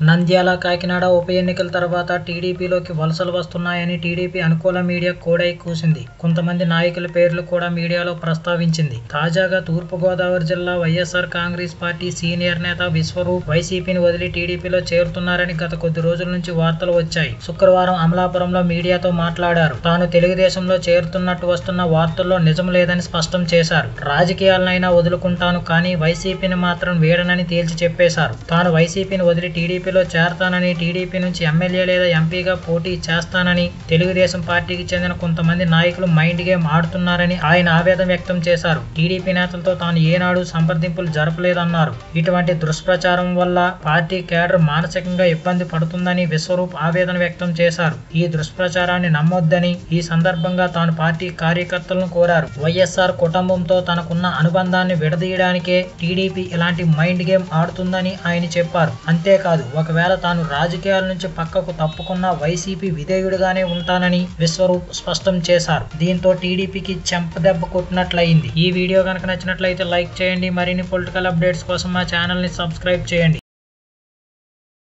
నంద్యాల కాకినాడ ఉప ఎన్నికల తర్వాత టీడీపీలోకి వలసలు వస్తున్నాయని టీడీపీ అనుకూల మీడియా కోడై కూసింది కొంతమంది నాయకుల పేర్లు కూడా మీడియాలో ప్రస్తావించింది తాజాగా తూర్పుగోదావరి జిల్లా వైఎస్ఆర్ కాంగ్రెస్ పార్టీ సీనియర్ నేత విశ్వరూప్ వైసీపీని వదిలి టీడీపీలో చేరుతున్నారని గత కొద్ది రోజుల నుంచి వార్తలు వచ్చాయి శుక్రవారం అమలాపురంలో మీడియాతో మాట్లాడారు తాను తెలుగుదేశంలో చేరుతున్నట్టు వస్తున్న వార్తల్లో నిజం లేదని స్పష్టం చేశారు రాజకీయాలనైనా వదులుకుంటాను కానీ వైసీపీని మాత్రం వీడనని తేల్చి చెప్పేశారు తాను వైసీపీని వదిలి టీడీపీలో చేరతానని టీడీపీ నుంచి ఎమ్మెల్యే లేదా ఎంపీగా పోటీ చేస్తానని తెలుగుదేశం పార్టీకి చెందిన కొంతమంది నాయకులు మైండ్ గేమ్ ఆడుతున్నారని ఆయన ఆవేదన వ్యక్తం చేశారు టీడీపీ నేతలతో తాను ఏనాడు సంప్రదింపులు జరపలేదన్నారు ఇటువంటి దుష్ప్రచారం వల్ల పార్టీ కేడర్ మానసికంగా ఇబ్బంది పడుతుందని విశ్వరూప్ ఆవేదన వ్యక్తం చేశారు ఈ దుష్ప్రచారాన్ని నమ్మొద్దని ఈ సందర్భంగా తాను పార్టీ కార్యకర్తలను కోరారు వైఎస్ఆర్ కుటుంబంతో తనకున్న అనుబంధాన్ని విడదీయడానికే టీడీపీ ఇలాంటి మైండ్ గేమ్ ఆడుతుందని ఆయన చెప్పారు అంతేకాదు ఒకవేళ తాను రాజకీయాల నుంచి పక్కకు తప్పుకున్న వైసీపీ విధేయుడిగానే ఉంటానని విశ్వరూప్ స్పష్టం చేశారు దీంతో టీడీపీకి చెంపదెబ్బ కొట్టినట్లయింది ఈ వీడియో కనుక నచ్చినట్లయితే లైక్ చేయండి మరిన్ని పొలిటికల్ అప్డేట్స్ కోసం మా ఛానల్ ని సబ్స్క్రైబ్ చేయండి